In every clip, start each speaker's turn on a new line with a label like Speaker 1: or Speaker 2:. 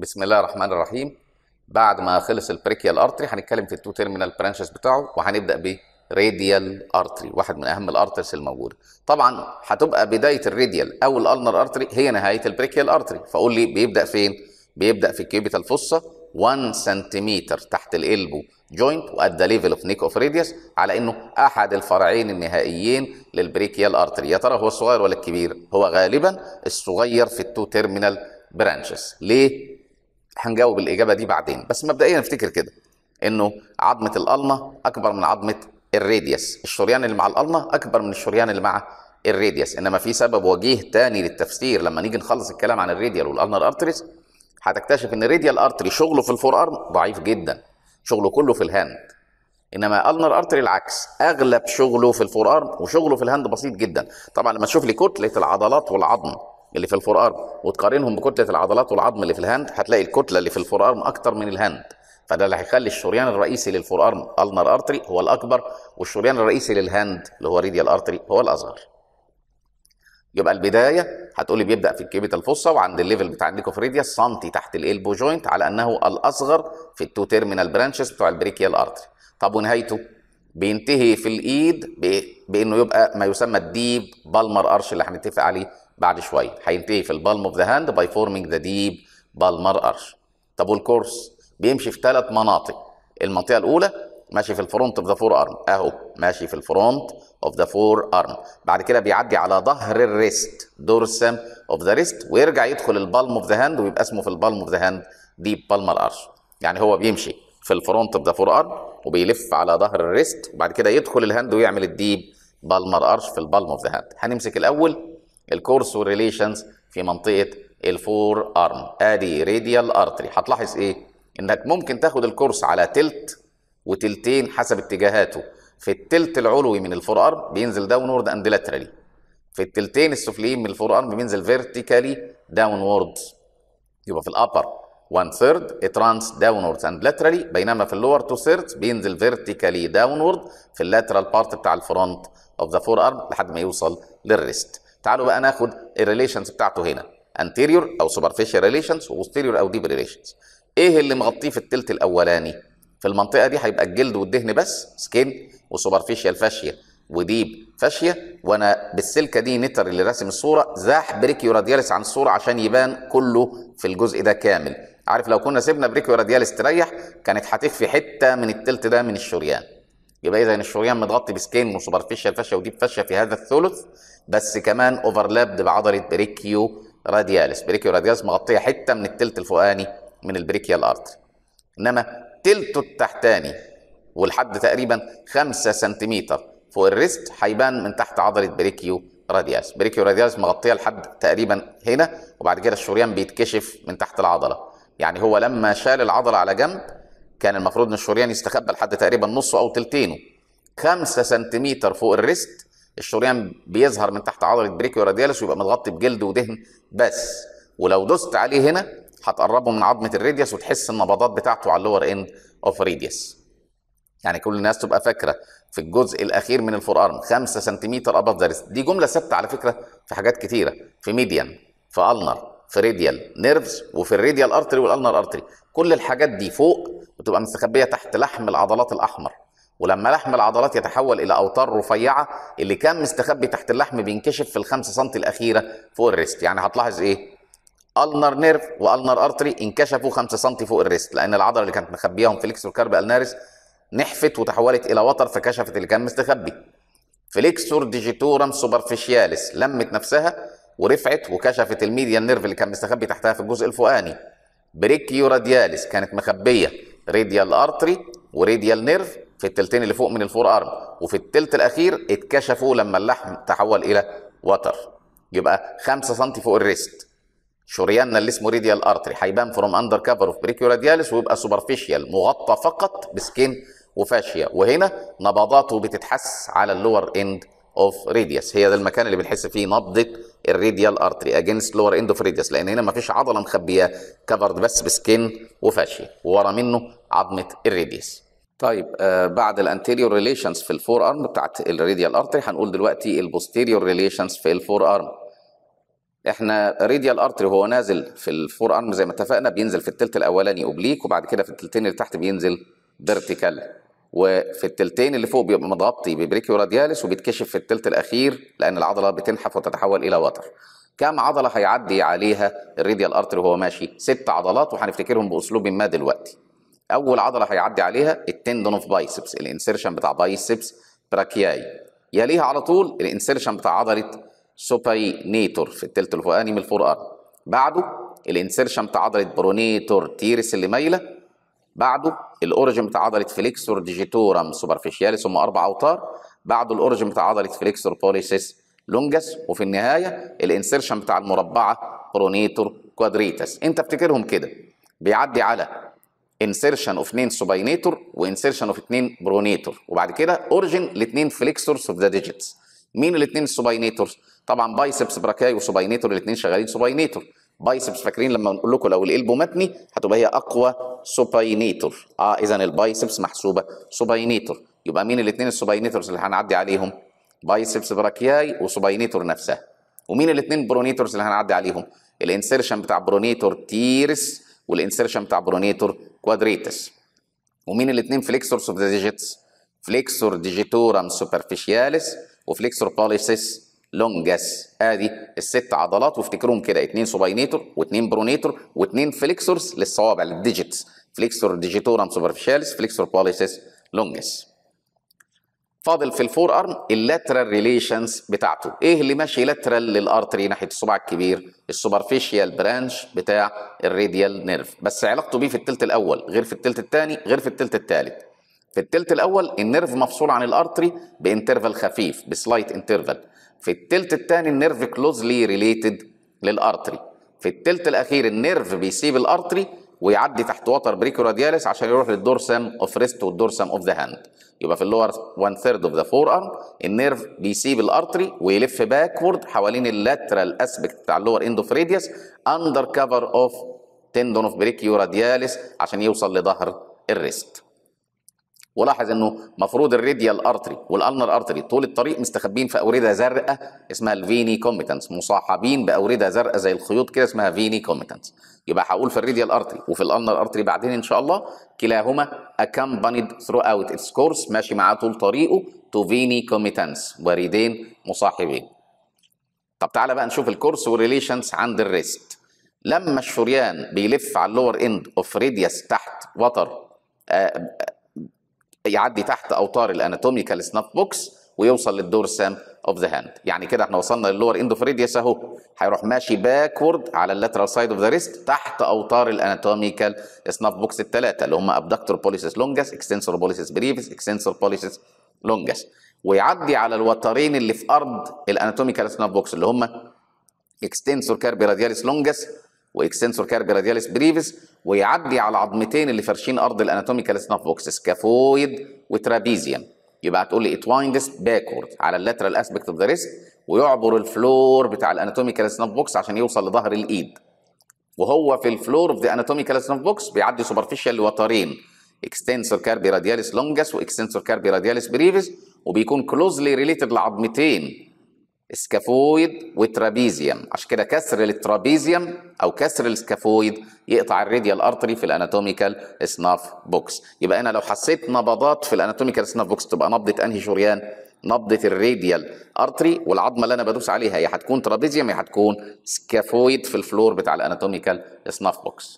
Speaker 1: بسم الله الرحمن الرحيم بعد ما خلص البريكيال ارتري هنتكلم في التو تيرمينال برانشز بتاعه وهنبدا ب راديال ارتري واحد من اهم الارترز الموجوده طبعا هتبقى بدايه الراديال او الالنر ارتري هي نهايه البريكيال ارتري فقول لي بيبدا فين بيبدا في الكيوبيتال فوسا 1 سنتيمتر تحت الالبو جوينت وات ذا ليفل اوف نيك اوف راديوس على انه احد الفرعين النهائيين للبريكيال ارتري يا ترى هو الصغير ولا الكبير هو غالبا الصغير في التو تيرمينال برانشز ليه هنجاوب الاجابه دي بعدين بس مبدئيا نفتكر كده انه عظمه الالما اكبر من عظمه الراديوس الشريان اللي مع الالما اكبر من الشريان اللي مع الراديوس انما في سبب وجيه تاني للتفسير لما نيجي نخلص الكلام عن الراديال والالنر ارتريز هتكتشف ان الراديال ارتري شغله في الفور ارم ضعيف جدا شغله كله في الهاند انما النر ارتري العكس اغلب شغله في الفور ارم وشغله في الهاند بسيط جدا طبعا لما تشوف لي كتله العضلات والعظم اللي في الفور ارم وتقارنهم بكتله العضلات والعظم اللي في الهاند هتلاقي الكتله اللي في الفور ارم اكتر من الهاند فده اللي هيخلي الشريان الرئيسي للفور ارم النر ارتري هو الاكبر والشريان الرئيسي للهاند اللي هو ريديال ارتري هو الاصغر يبقى البدايه هتقولي بيبدا في الكيبيتال فوسا وعند الليفل بتاع النيكوف ريديوس سنتي تحت الالبو جوينت على انه الاصغر في التو تيرمينال برانشز بتوع البريكيال ارتري طب ونهايته بينتهي في الايد بانه يبقى ما يسمى الديب بالمر ارش اللي هنتفق عليه بعد شويه هينتهي في البالم اوف ذا هاند باي فورمينج ذا ديب بالمر ارش طب والكورس بيمشي في ثلاث مناطق المنطقه الاولى ماشي في الفرونت اوف ذا فور ارم اهو ماشي في الفرونت اوف ذا فور ارم بعد كده بيعدي على ظهر الريست دورسم اوف ذا ريست ويرجع يدخل البالم اوف ذا هاند ويبقى اسمه في البالم اوف ذا هاند ديب بالمر ارش يعني هو بيمشي في الفرونت اوف ذا فور ارم وبيلف على ظهر الريست وبعد كده يدخل الهاند ويعمل الديب بالمر ارش في البالم اوف ذا هاند هنمسك الاول الكورس والريليشنز في منطقه الفور ارم ادي راديال ارتري هتلاحظ ايه انك ممكن تاخد الكورس على تلت وتلتين حسب اتجاهاته في التلت العلوي من الفور ارم بينزل داونورد اند لاترالي في التلتين السفليين من الفور ارم بينزل فيرتيكالي داونورد يبقى في الابر 1 ثيرد it runs downwards and laterally بينما في اللور 2 ثيردز بينزل فيرتيكالي داونورد في اللاترال بارت بتاع الفرونت اوف ذا فور ارم لحد ما يوصل للريست تعالوا بقى ناخد الريليشنز بتاعته هنا anterior او superficial relations وposterior او deep relations ايه اللي مغطيه في التلت الاولاني في المنطقه دي هيبقى الجلد والدهن بس سكين وسوبرفيشال فاشيه وديب فاشيه وانا بالسلكه دي نتر اللي راسم الصوره زاح بريكيو رادياليس عن الصوره عشان يبان كله في الجزء ده كامل عارف لو كنا سيبنا بريكيو رادياليس تريح كانت هتخفي حته من التلت ده من الشريان يبقى اذا الشريان متغطي بسكين وسوبرفيشال فاشيه وديب فاشيه في هذا الثلث بس كمان اوفرلابد بعضله بريكيو رادياليس بريكيو رادياليس مغطيه حته من التلت الفوقاني من البريكيال ارتري انما تلته التحتاني ولحد تقريبا 5 سنتيمتر فوق الريست هيبان من تحت عضله بريكيو رادياليس بريكيو رادياليس مغطيه لحد تقريبا هنا وبعد كده الشريان بيتكشف من تحت العضله يعني هو لما شال العضله على جنب كان المفروض ان الشريان يستخبى لحد تقريبا نصه او تلتينه 5 سنتيمتر فوق الريست الشريان بيظهر من تحت عضله بريكيو رادياليس ويبقى متغطي بجلد ودهن بس ولو دوست عليه هنا هتقربه من عظمه الراديوس وتحس النبضات بتاعته على اللور اند اوف راديوس يعني كل الناس تبقى فاكره في الجزء الاخير من الفور ارم 5 سنتيمتر اباف ذا ريست دي جمله ثابته على فكره في حاجات كتيره في ميديان في النر في راديال نيرفز وفي الراديال ارتري والالنر ارتري كل الحاجات دي فوق بتبقى مستخبيه تحت لحم العضلات الاحمر ولما لحم العضلات يتحول الى اوتار رفيعه اللي كان مستخبي تحت اللحم بينكشف في الخمسة سم الاخيره فوق الريست يعني هتلاحظ ايه النر نيرف والنر ارتري انكشفوا 5 سم فوق الريست لان العضله اللي كانت مخبياهم فليكسور كارب النارس نحفت وتحولت الى وتر فكشفت اللي كان مستخبي فليكسور ديجيتورم سوبرفيشياليس لمت نفسها ورفعت وكشفت الميديان نيرف اللي كان مستخبي تحتها في الجزء الفوقاني بريكيو رادياليس كانت مخبيه راديال ارتري وراديال نيرف في التلتين اللي فوق من الفور ارم وفي التلت الاخير اتكشفوا لما اللحم تحول الى وتر يبقى 5 سم فوق الريست شرياننا اللي اسمه ريديال ارتري هيبان فروم اندر كفر اوف بريكيو رادياليس ويبقى سوبرفيشال مغطى فقط بسكين وفاشيا وهنا نبضاته بتتحس على اللور اند اوف راديوس هي ده المكان اللي بنحس فيه نبضه الراديال ارتري اجينست لور اند اوف راديوس لان هنا مفيش عضله مخبياه كفرد بس بسكين وفاشيا وورا منه عظمه الراديوس طيب آه بعد الانتيريور ريليشنز في الفور ارم بتاعت الراديال ارتري هنقول دلوقتي البوستيريور ريليشنز في الفور ارم احنا ريديال ارتري وهو نازل في الفور ارم زي ما اتفقنا بينزل في التلت الاولاني اوبليك وبعد كده في التلتين اللي تحت بينزل فيرتيكال وفي التلتين اللي فوق بيبقى متغطي ببريكيو رادياليس وبيتكشف في التلت الاخير لان العضله بتنحف وتتحول الى وتر كم عضله هيعدي عليها الريديال ارتري وهو ماشي ست عضلات وهنفتكرهم باسلوب ما دلوقتي اول عضله هيعدي عليها التندون اوف بايسبس الانسيرشن بتاع بايسبس براكياي يليها على طول الانسيرشن بتاع عضله سوباينيتور في التلت الفوقاني من الفور ارم بعده الانسيرشن بتاع عضله برونيتور تيرس اللي مايله بعده الاوريجن بتاع عضله فليكسور ديجيتورم سوبرفيشياليس هم اربع اوتار بعده الاوريجن بتاع عضله فليكسور بوليسيس لونجس وفي النهايه الانسيرشن بتاع المربعه برونيتور كوادريتس انت افتكرهم كده بيعدي على انسيرشن اوف اثنين سوباينيتور وانسيرشن اوف اثنين برونيتور وبعد كده اوريجن الاثنين فليكسورز اوف ذا ديجيتس مين الاثنين السوباينيتورز طبعا بايسبس براكاي وسوباينيتور الاثنين شغالين سوباينيتور بايسبس فاكرين لما نقول لكم لو القلب متني هتبقى هي اقوى سوباينيتور اه اذا البايسبس محسوبه سوباينيتور يبقى مين الاثنين السوباينيتورز اللي هنعدي عليهم بايسبس براكياي وسوباينيتور نفسها ومين الاثنين برونيتورز اللي هنعدي عليهم الانسيرشن بتاع برونيتور تيرس والانسيرشن بتاع برونيتور كوادريتس ومين الاثنين فليكسورز اوف ذا ديجيتس فليكسور ديجيتورم سوبرفيشياليس وفليكسور بوليسيس لونجس ادي الست عضلات وافتكروهم كده اثنين سوباينيتور واثنين برونيتور واثنين فليكسورز للصوابع للديجيتس فليكسور ديجيتورم سوبرفيشاليس فليكسور بوليسيس لونجس فاضل في الفور ارم اللاترال ريليشنز بتاعته ايه اللي ماشي لاترال للارتري ناحيه الصباع الكبير السوبرفيشيال برانش بتاع الراديال نيرف بس علاقته بيه في التلت الاول غير في التلت الثاني غير في التلت الثالث في التلت الاول النيرف مفصول عن الارتري بانترفال خفيف بسلايت انترفال في التلت الثاني النيرف كلوزلي ريليتد للارتري في التلت الاخير النيرف بيسيب الارتري ويعدي تحت وتر بريكو رادياليس عشان يروح للدورسم اوف ريست والدورسم اوف ذا هاند يبقى في اللور 1 ثيرد اوف ذا فور ارم النيرف بيسيب الارتري ويلف باكورد حوالين اللاترال اسبكت بتاع اللور اند اوف راديوس اندر كفر اوف تندون اوف بريكيو رادياليس عشان يوصل لظهر الريست ولاحظ انه مفروض الراديال ارتري والالنر ارتري طول الطريق مستخبين في اورده زرقاء اسمها الفيني كوميتنس مصاحبين باورده زرقاء زي الخيوط كده اسمها فيني كوميتنس يبقى هقول في الراديال ارتري وفي الالنر ارتري بعدين ان شاء الله كلاهما accompanied throughout its course ماشي معاه طول طريقه to فيني كوميتنس وريدين مصاحبين طب تعالى بقى نشوف الكورس والريليشنز عند الريست لما الشريان بيلف على اللور اند اوف راديوس تحت وتر آه يعدي تحت اوتار الاناتوميكال سناف بوكس ويوصل للدورسام اوف ذا هاند يعني كده احنا وصلنا للور اند اوف راديوس اهو هيروح ماشي باكورد على اللاترال سايد اوف ذا ريست تحت اوتار الاناتوميكال سناف بوكس الثلاثه اللي هم ابدكتور بوليسيس لونجس اكستنسور بوليسيس بريفيس اكستنسور بوليسيس لونجس ويعدي على الوترين اللي في ارض الاناتوميكال سناف بوكس اللي هم اكستنسور كاربي رادياليس لونجس واكستنسور كاربي رادياليس بريفيس ويعدي على عظمتين اللي فارشين ارض الاناتوميكال سناف بوكس سكافويد وترابيزيوم يبقى هتقول لي ات وايندز باكورد على اللاترال اسبكت اوف ذا ريست ويعبر الفلور بتاع الاناتوميكال سناف بوكس عشان يوصل لظهر الايد وهو في الفلور اوف ذا اناتوميكال سناف بوكس بيعدي سوبرفيشال لوترين اكستنسور كاربي رادياليس لونجس واكستنسور كاربي رادياليس بريفيس وبيكون كلوزلي ريليتد لعظمتين سكافويد وترابيزيوم عشان كده كسر الترابيزيوم او كسر السكافويد يقطع الراديال ارتري في الاناتوميكال سناف بوكس يبقى انا لو حسيت نبضات في الاناتوميكال سناف بوكس تبقى نبضه انهي شريان نبضه الراديال ارتري والعظمه اللي انا بدوس عليها يا هتكون ترابيزيوم يا هتكون سكافويد في الفلور بتاع الاناتوميكال سناف بوكس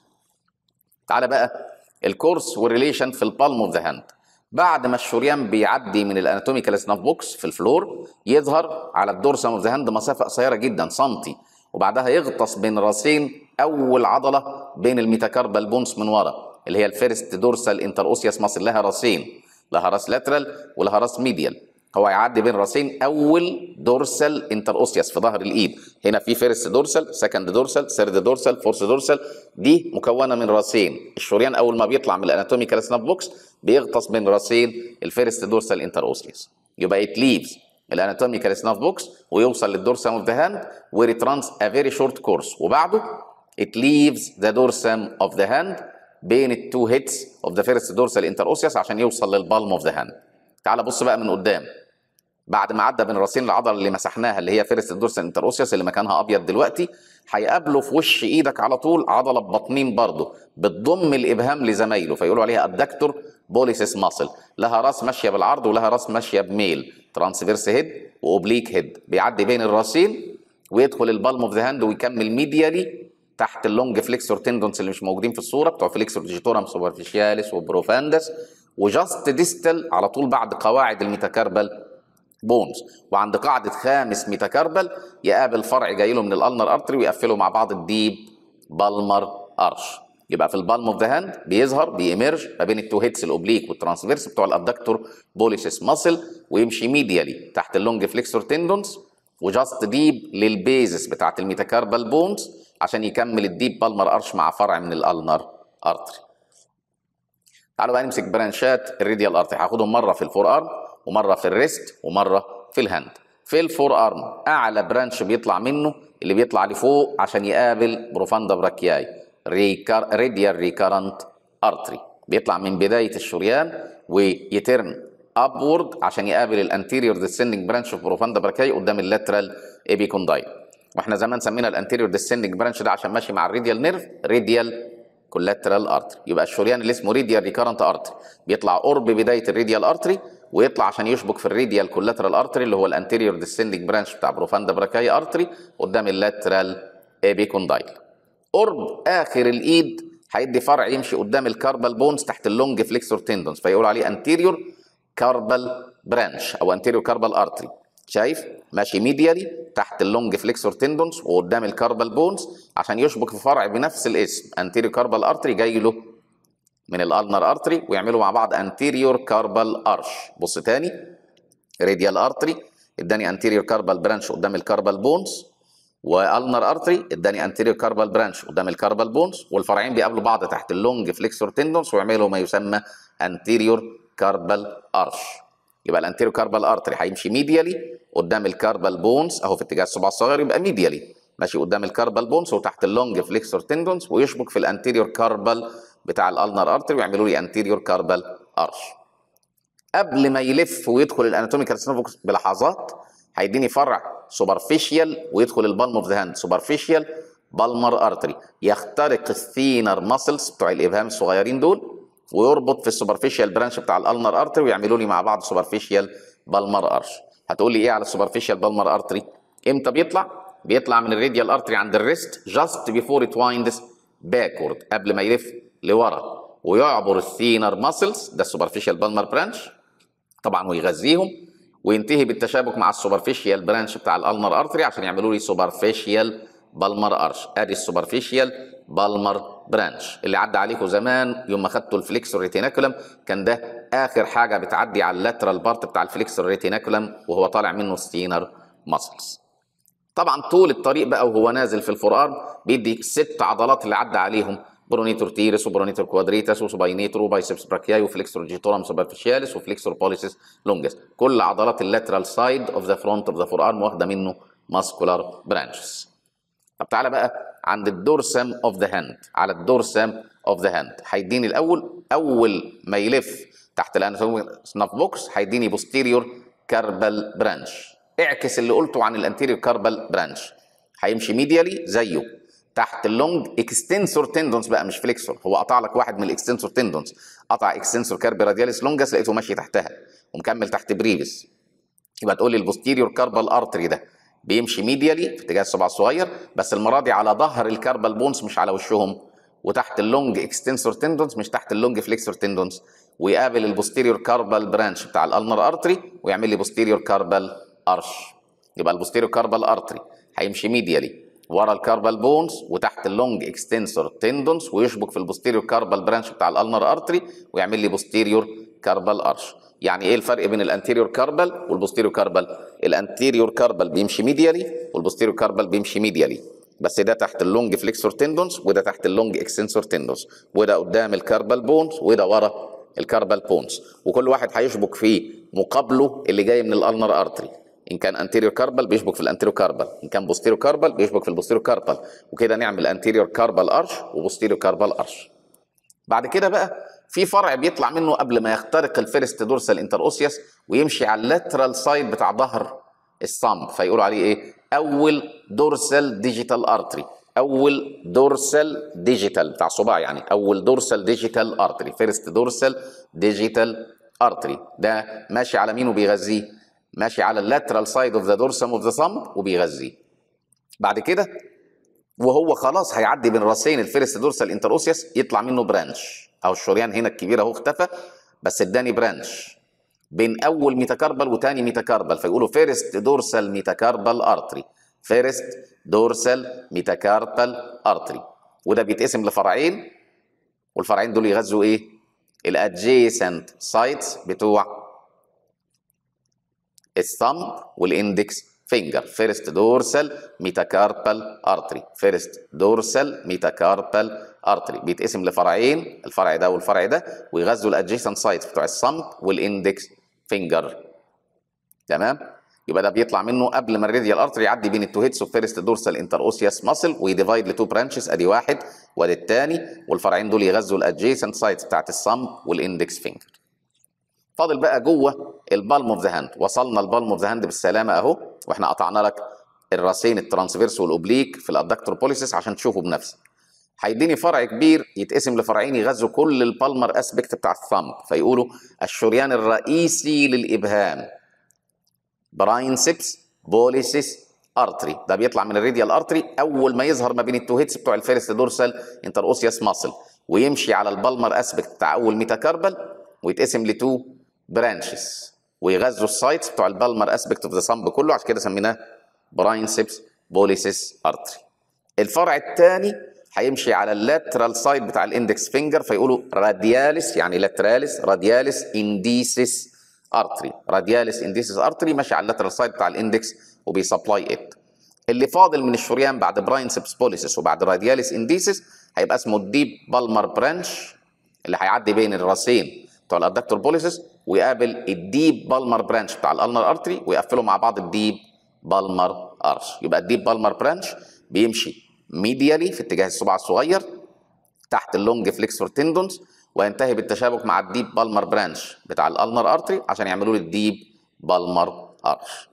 Speaker 1: تعالى بقى الكورس والريليشن في البالم اوف ذا هاند بعد ما الشريان بيعدي من الاناتوميكال سناف بوكس في الفلور يظهر على الدورسم اوف ذا هاند مسافه قصيره جدا سنتي وبعدها يغطس بين راسين اول عضله بين الميتاكاربال بونس من ورا اللي هي الفيرست دورسال انتر اوسياس ماسل لها راسين لها راس لاترال ولها راس ميديال هو يعدي بين راسين اول دورسال انتر اوسياس في ظهر الايد هنا في فيرست دورسال سكند دورسال ثيرد دورسال فورث دورسال دي مكونه من راسين الشريان اول ما بيطلع من الاناتوميكال سناب بوكس بيغطس بين راسين الفيرست دورسال انتر اوسياس يبقى ات ليفز الاناتوميكال سناف بوكس ويوصل للدورسام اوف ذا هاند وريترانس ا فيري شورت كورس وبعده ات ليفز ذا دورسام اوف ذا هاند بين التو هيتس اوف ذا فيرست دورسال انتر اوسياس عشان يوصل للبالم اوف ذا هاند تعال بص بقى من قدام بعد ما عدى بين راسين العضله اللي مسحناها اللي هي فيرست الدورسال انتروسيوس اللي مكانها ابيض دلوقتي هيقابله في وش ايدك على طول عضله ببطنين برضه بتضم الابهام لزمايله فيقولوا عليها الدكتور بوليسيس ماسل لها راس ماشيه بالعرض ولها راس ماشيه بميل ترانسفيرس هيد واوبليك هيد بيعدي بين الراسين ويدخل البالم اوف ذا هاند ويكمل ميديالي تحت اللونج فليكسور تندونس اللي مش موجودين في الصوره بتوع فليكسور ديجيتورم سوبرفيشياليس وبروفاندس وجاست ديستال على طول بعد قواعد الميتاكاربال بونز وعند قاعده خامس ميتاكاربال يقابل فرع جاي له من الالنر ارتري ويقفلوا مع بعض الديب بالمر ارش يبقى في البالم اوف ذا هاند بيظهر بيمرج ما بين التو هيتس الاوبليك والترانسفيرس بتوع الابدكتور بوليسيس ماسل ويمشي ميديالي تحت اللونج فليكسور تندونز وجاست ديب للبيزس بتاعت الميتاكاربال بونز عشان يكمل الديب بالمر ارش مع فرع من الالنر ارتري تعالوا بقى نمسك برانشات الريديال ارتري هاخدهم مره في الفور ارم ومره في الريست ومره في الهاند في الفور ارم اعلى برانش بيطلع منه اللي بيطلع لفوق عشان يقابل بروفاندا براكياي ريكار ريديال ريكارنت ارتري بيطلع من بدايه الشريان ويترن ابورد عشان يقابل الانتيريور ديسندنج برانش اوف بروفاندا براكياي قدام اللاترال ايبيكوندايل واحنا زمان سمينا الانتيريور ديسندنج برانش ده عشان ماشي مع الريديال نيرف ريديال كولاترال ارتري يبقى الشريان اللي اسمه ريديال ريكارنت ارتري بيطلع قرب بدايه الريديال ارتري ويطلع عشان يشبك في الريديال كولاترال ارتري اللي هو الانتيريور ديسندنج برانش بتاع بروفاندا براكاي ارتري قدام اللاترال ايبيكوندايل قرب اخر الايد هيدي فرع يمشي قدام الكاربال بونز تحت اللونج فليكسور تندونز فيقولوا عليه انتيريور كاربال برانش او انتيريور كاربال ارتري شايف ماشي ميديالي تحت اللونج فليكسور تندونز وقدام الكاربال بونز عشان يشبك في فرع بنفس الاسم انتيريور كاربال ارتري جاي له من الالنر ارتري ويعملوا مع بعض انتيريور كاربال ارش بص تاني راديال ارتري اداني انتيريور كاربال برانش قدام الكاربال بونز والنر ارتري اداني انتيريور كاربال برانش قدام الكاربال بونز والفرعين بيقابلوا بعض تحت اللونج فليكسور تندونز ويعملوا ما يسمى انتيريور كاربال ارش يبقى الانتيريور كاربال ارتري هيمشي ميديالي قدام الكاربال بونز اهو في اتجاه الصباع الصغير يبقى ميديالي ماشي قدام الكاربال بونز وتحت اللونج فليكسور تندونز ويشبك في الانتيريور كاربال بتاع الالنر ارتري ويعملوا لي انتيريور كاربال ارش قبل ما يلف ويدخل الاناتوميكال سينوفوكس بلحظات هيديني فرع سوبرفيشال ويدخل البالم اوف ذا هاند سوبرفيشال بالمر ارتري يخترق الثينر ماسلز بتوع الابهام الصغيرين دول ويربط في السوبرفيشال برانش بتاع الالنر ارتري ويعملوا لي مع بعض سوبرفيشال بالمر ارش هتقول لي ايه على السوبرفيشال بالمر ارتري امتى بيطلع بيطلع من الراديال ارتري عند الريست جاست بيفور ات وايندز باكورد قبل ما يلف لورا ويعبر الثينر ماسلز ده السوبرفيشال بالمر برانش طبعا ويغذيهم وينتهي بالتشابك مع السوبرفيشال برانش بتاع الالنر ارتري عشان يعملوا لي سوبرفيشال بالمر ارش ادي السوبرفيشال بالمر برانش اللي عدى عليكم زمان يوم ما خدتوا الفليكسور ريتيناكولم كان ده اخر حاجه بتعدي على اللاترال بارت بتاع الفليكسور ريتيناكولم وهو طالع منه الثينر ماسلز طبعا طول الطريق بقى وهو نازل في الفورارم بيدي الست عضلات اللي عدى عليهم برونيتور تيرس وبرونيتور كوادريتاس وسوباينيتور وبايسبس براكياي وفليكسور جيتورم سوبرفيشياليس وفليكسور بوليسيس لونجس كل عضلات اللاترال سايد اوف ذا فرونت اوف ذا فور ارم واخده منه ماسكولار برانشز طب تعالى بقى عند الدورسم اوف ذا هاند على الدورسم اوف ذا هاند هيديني الاول اول ما يلف تحت الاناتومي سناف بوكس هيديني بوستيريور كاربال برانش اعكس اللي قلته عن الانتيريور كاربال برانش هيمشي ميديالي زيه تحت اللونج اكستنسور تندونز بقى مش فليكسور هو قطع لك واحد من الاكستنسور تندونز قطع اكستنسور كاربي رادياليس لونجس لقيته ماشي تحتها ومكمل تحت بريفس يبقى تقول لي البوستيريور كاربال ارتري ده بيمشي ميديالي في اتجاه الصباع الصغير بس المره دي على ظهر الكاربال بونز مش على وشهم وتحت اللونج اكستنسور تندونز مش تحت اللونج فليكسور تندونز ويقابل البوستيريور كاربال برانش بتاع الالنر ارتري ويعمل لي بوستيريور كاربال ارش يبقى البوستيريور كاربال ارتري هيمشي ميديالي ورا الكاربال بونز وتحت اللونج اكستنسور تندونز ويشبك في البوستيريور كاربال برانش بتاع الالنر ارتري ويعمل لي بوستيريور كاربال ارش يعني ايه الفرق بين الانتيريور كاربال والبوستيريور كاربال الانتيريور كاربال بيمشي ميديالي والبوستيريور كاربال بيمشي ميديالي بس ده تحت اللونج فليكسور تندونز وده تحت اللونج اكستنسور تندونز وده قدام الكاربال بونز وده ورا الكاربال بونز وكل واحد هيشبك في مقابله اللي جاي من الالنر ارتري ان كان انتيريور كاربال بيشبك في الانتيريور كاربال ان كان بوستيريور كاربال بيشبك في البوستيريور كاربال وكده نعمل انتيريور كاربال ارش وبوستيريور كاربال ارش بعد كده بقى في فرع بيطلع منه قبل ما يخترق الفيرست دورسال انتر اوسيوس ويمشي على اللاترال سايد بتاع ظهر الصمب فيقولوا عليه ايه اول دورسال ديجيتال ارتري اول دورسال ديجيتال بتاع صباع يعني اول دورسال ديجيتال ارتري فيرست دورسال ديجيتال ارتري ده ماشي على مين وبيغذيه ماشي على اللاترال سايد اوف ذا دورسم اوف ذا ثumb وبيغذيه بعد كده وهو خلاص هيعدي بين راسين الفيرست دورسال انتر اوسيوس يطلع منه برانش او الشريان هنا الكبير اهو اختفى بس اداني برانش بين اول ميتاكاربال وتاني ميتاكاربال فيقولوا فيرست دورسال ميتاكاربال ارتري فيرست دورسال ميتاكاربال ارتري وده بيتقسم لفرعين والفرعين دول يغذوا ايه الادجيسنت سايتس بتوع الثumb والاندكس فينجر فيرست دورسال ميتاكاربال ارتري فيرست دورسال ميتاكاربال ارتري بيتقسم لفرعين الفرع ده والفرع ده ويغذوا الادجيسنت سايتس بتوع الثumb والاندكس فينجر تمام يبقى ده بيطلع منه قبل ما الراديال ارتري يعدي بين التو هيدز اوف فيرست دورسال انتر اوسيوس ماسل ويديفايد لتو برانشز ادي واحد وادي الثاني والفرعين دول يغذوا الادجيسنت سايتس بتاعت الثumb والاندكس فينجر فاضل بقى جوه البالم اوف ذا هاند وصلنا البالم اوف ذا هاند بالسلامه اهو واحنا قطعنا لك الراسين الترانسفيرس والاوبليك في الادكتور بوليسيس عشان تشوفه بنفسك هيديني فرع كبير يتقسم لفرعين يغذوا كل البالمر اسبكت بتاع الثامب فيقولوا الشريان الرئيسي للابهام براينسبس بوليسيس ارتري ده بيطلع من الراديال ارتري اول ما يظهر ما بين التو هيدز بتوع الفيرست دورسال انتر اوسيوس ماسل ويمشي على البالمر اسبكت بتاع اول ميتاكاربل ويتقسم لتو برانشز ويغذوا السايتس بتوع البالمر اسبكت اوف ذا صمب كله عشان كده سميناه براينسبس بوليسيس ارتري الفرع الثاني هيمشي على اللاترال سايد بتاع الاندكس فينجر فيقولوا رادياليس يعني لاتراليس رادياليس انديسيس ارتري رادياليس انديسيس ارتري ماشي على اللاترال سايد بتاع الاندكس وبيسبلاي ات اللي فاضل من الشريان بعد براينسبس بوليسيس وبعد رادياليس انديسيس هيبقى اسمه الديب بالمر برانش اللي هيعدي بين الراسين بتوع الادكتور بوليسيس ويقابل الديب بالمر برانش بتاع الالنر ارتري ويقفلوا مع بعض الديب بالمر ارش يبقى الديب بالمر برانش بيمشي ميديالي في اتجاه الصباع الصغير تحت اللونج فليكسور تندونز وينتهي بالتشابك مع الديب بالمر برانش بتاع الالنر ارتري عشان يعملوا لي الديب بالمر ارش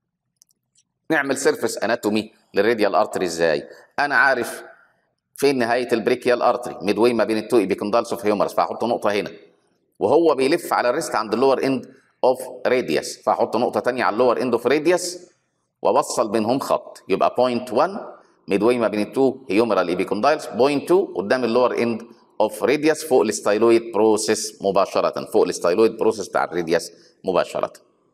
Speaker 1: نعمل سيرفيس اناتومي للراديال ارتري ازاي انا عارف فين نهايه البريكيال ارتري ميدوي ما بين التو ايبيكوندالس اوف هيومرس فهحط نقطه هنا وهو بيلف على الريست عند اللور اند اوف راديوس فهحط نقطه ثانيه على اللور اند اوف راديوس واوصل بينهم خط يبقى بوينت 1 ميدوي ما بين التو هيومرال ايبيكوندايلز بوينت 2 قدام اللور اند اوف راديوس فوق الستايلويد بروسيس مباشره فوق الستايلويد بروسيس بتاع الراديوس مباشره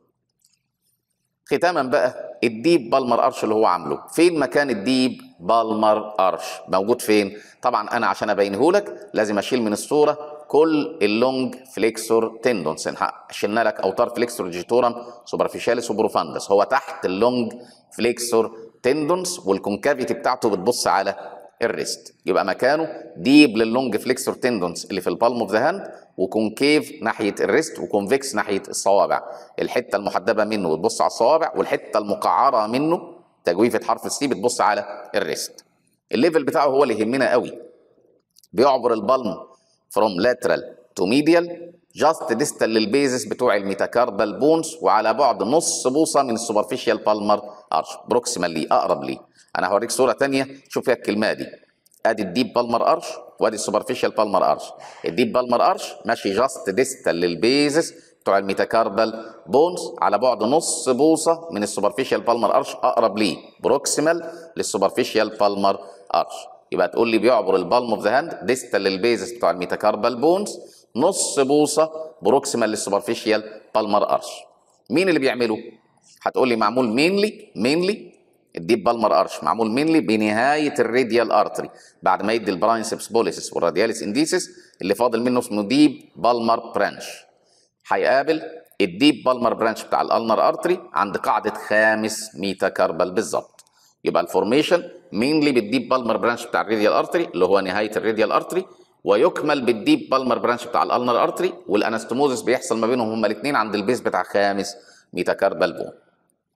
Speaker 1: ختاما بقى الديب بالمر ارش اللي هو عامله فين مكان الديب بالمر ارش موجود فين طبعا انا عشان ابينه لك لازم اشيل من الصوره كل اللونج فليكسور تندونز شلنا لك اوتار فليكسور جيتورم سوبرفيشاليس وبروفاندس هو تحت اللونج فليكسور تندونز والكونكافيتي بتاعته بتبص على الريست يبقى مكانه ديب لللونج فليكسور تندونز اللي في البالم اوف ذا هاند وكونكيف ناحيه الريست وكونفكس ناحيه الصوابع الحته المحدبه منه بتبص على الصوابع والحته المقعره منه تجويفه حرف السي بتبص على الريست الليفل بتاعه هو اللي يهمنا قوي بيعبر البالم فروم لاترال تو ميديال جاست ديستال للبيزس بتوع الميتاكاردال بونز وعلى بعد نص بوصه من السوبرفيشال بالمر ارش بروكسيمال ليه اقرب ليه انا هوريك صوره ثانيه شوف فيها الكلمه دي ادي الديب بالمر ارش وادي السوبرفيشال بالمر ارش الديب بالمر ارش ماشي جاست ديستال للبيزس بتوع الميتاكاردال بونز على بعد نص بوصه من السوبرفيشال بالمر ارش اقرب ليه بروكسيمال للسوبرفيشال بالمر ارش يبقى تقول لي بيعبر البالم اوف ذا هاند ديستال للبيزس بتوع الميتاكاربال بونز نص بوصه بروكسيمال للسوبرفيشال بالمر ارش مين اللي بيعمله هتقول لي معمول مينلي مينلي الديب بالمر ارش معمول مينلي بنهايه الراديال ارتري بعد ما يدي البراينسبس بوليسس والرادياليس انديسس اللي فاضل منه اسمه ديب بالمر برانش هيقابل الديب بالمر برانش بتاع الالنر ارتري عند قاعده خامس ميتا كاربال بالظبط يبقى الفورميشن مينلي بالديب بالمر برانش بتاع الراديال ارتري اللي هو نهايه الراديال ارتري ويكمل بالديب بالمر برانش بتاع الالنر ارتري والانستموزس بيحصل ما بينهم هما الاثنين عند البيز بتاع خامس ميتا كاربال بون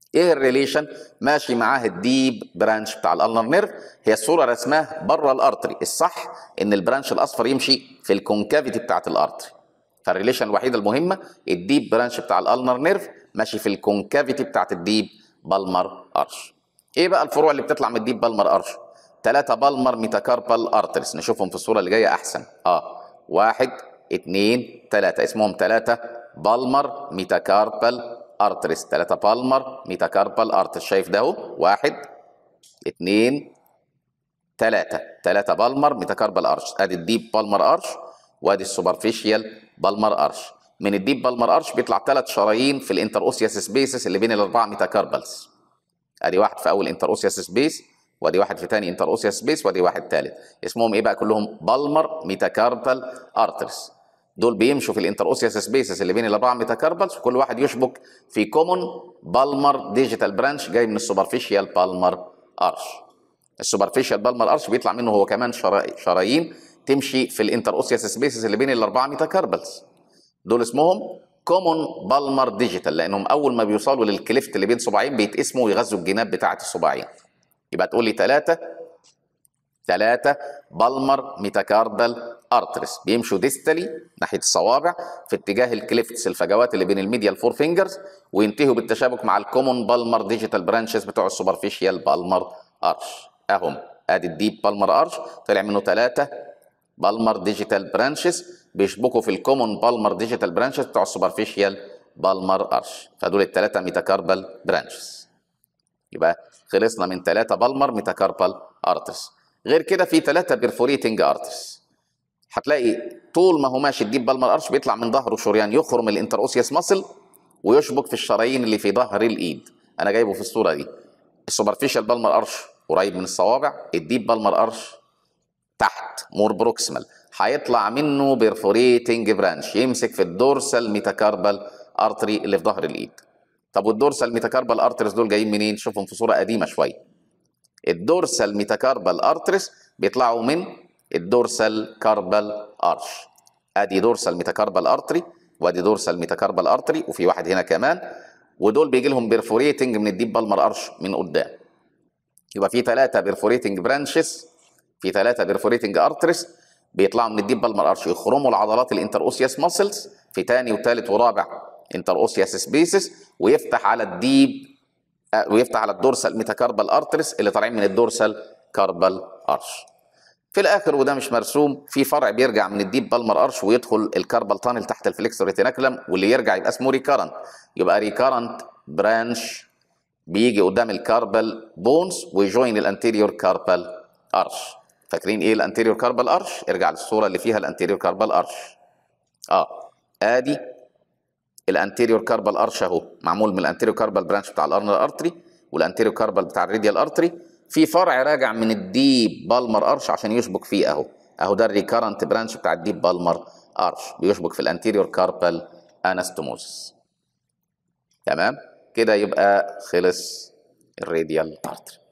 Speaker 1: ايه الريليشن ماشي معاه الديب برانش بتاع الالنر نيرف هي الصوره رسماه بره الارتري الصح ان البرانش الاصفر يمشي في الكونكافيتي بتاعت الارتري فالريليشن الوحيده المهمه الديب برانش بتاع الالنر نيرف ماشي في الكونكافيتي بتاعت الديب بالمر ارش ايه بقى الفروع اللي بتطلع من الديب بالمر ارش ثلاثة بالمر ميتاكاربال ارتريس نشوفهم في الصوره اللي جايه احسن اه واحد اتنين تلاتة اسمهم تلاتة بالمر ميتاكاربال ارتريس تلاتة بالمر ميتاكاربال ارتريس شايف ده اهو واحد اتنين تلاتة تلاتة بالمر ميتاكاربال ارش ادي الديب بالمر ارش وادي السوبرفيشيال بالمر ارش من الديب بالمر ارش بيطلع ثلاث شرايين في الانتر اوسياس سبيسز اللي بين الاربعه ميتاكاربلز ادي واحد في اول انتر اوسياس سبيس وادي واحد في تاني انتر اوسياس سبيس وادي واحد ثالث اسمهم ايه بقى كلهم بالمر ميتاكاربال ارتريس دول بيمشوا في الانتر اوسياس سبيسز اللي بين الاربعه ميتاكاربلز وكل واحد يشبك في كومون بالمر ديجيتال برانش جاي من السوبرفيشيال بالمر ارش السوبرفيشيال بالمر ارش بيطلع منه هو كمان شرايين تمشي في الانتر اوسياس سبيسز اللي بين الاربعه ميتاكاربلز دول اسمهم كومون بالمر ديجيتال لانهم اول ما بيوصلوا للكليفت اللي بين صباعين بيتقسموا ويغذوا الجناب بتاعه الصباعين يبقى تقول لي ثلاثه ثلاثه بالمر ميتاكاربال ارتريس بيمشوا ديستالي ناحيه الصوابع في اتجاه الكليفتس الفجوات اللي بين الميديال فور فينجرز وينتهوا بالتشابك مع الكومون بالمر ديجيتال برانشز بتوع السوبرفيشيال بالمر ارش اهم ادي الديب بالمر ارش طلع منه ثلاثه بالمر ديجيتال برانشز بيشبكوا في الكومون بالمر ديجيتال برانشز بتوع السوبرفيشيال بالمر ارش فدول الثلاثه ميتاكاربال برانشز يبقى خلصنا من ثلاثه بالمر ميتاكاربال ارترز غير كده في ثلاثه بيرفوريتنج ارترز هتلاقي طول ما هو ماشي الديب بالمر ارش بيطلع من ظهره شريان يخرم الانتر اوسياس ماسل ويشبك في الشرايين اللي في ظهر الايد انا جايبه في الصوره دي السوبرفيشال بالمر ارش قريب من الصوابع الديب بالمر ارش تحت مور بروكسيمال هيطلع منه بيرفوريتنج برانش يمسك في الدورسال ميتاكاربال ارتري اللي في ظهر الايد طب والدورسال ميتاكاربال ارتريز دول جايين منين شوفهم في صوره قديمه شويه الدورسال ميتاكاربال ارتريز بيطلعوا من الدورسال كاربال ارش ادي دورسال ميتاكاربال ارتري وادي دورسال ميتاكاربال ارتري وفي واحد هنا كمان ودول بيجي لهم بيرفوريتنج من الديب بالمر ارش من قدام يبقى في ثلاثه بيرفوريتنج برانشز في ثلاثه بيرفوريتنج ارتريز بيطلعوا من الديب بالمر ارش يخرموا العضلات الانتر اوسياس ماسلز في ثاني وثالث ورابع انتر اوسياس سبيسز ويفتح على الديب ويفتح على الدورسال ميتاكاربال ارتريس اللي طالعين من الدورسال كاربال ارش في الاخر وده مش مرسوم في فرع بيرجع من الديب بالمر ارش ويدخل الكاربال تانل تحت الفليكسور ريتيناكولم واللي يرجع يبقى اسمه ريكارنت يبقى ريكارنت برانش بيجي قدام الكاربال بونز ويجوين الانتيريور كاربال ارش فاكرين ايه الانتيريور كاربال ارش ارجع للصوره اللي فيها الانتيريور كاربال ارش اه ادي الانتيريور كاربال ارش اهو معمول من الانتيريور كاربال برانش بتاع الارنر ارتري والانتيريور كاربال بتاع الريديال ارتري في فرع راجع من الديب بالمر ارش عشان يشبك فيه اهو اهو ده الريكارنت برانش بتاع الديب بالمر ارش بيشبك في الانتيريور كاربال انستوموزس تمام كده يبقى خلص الراديال ارتري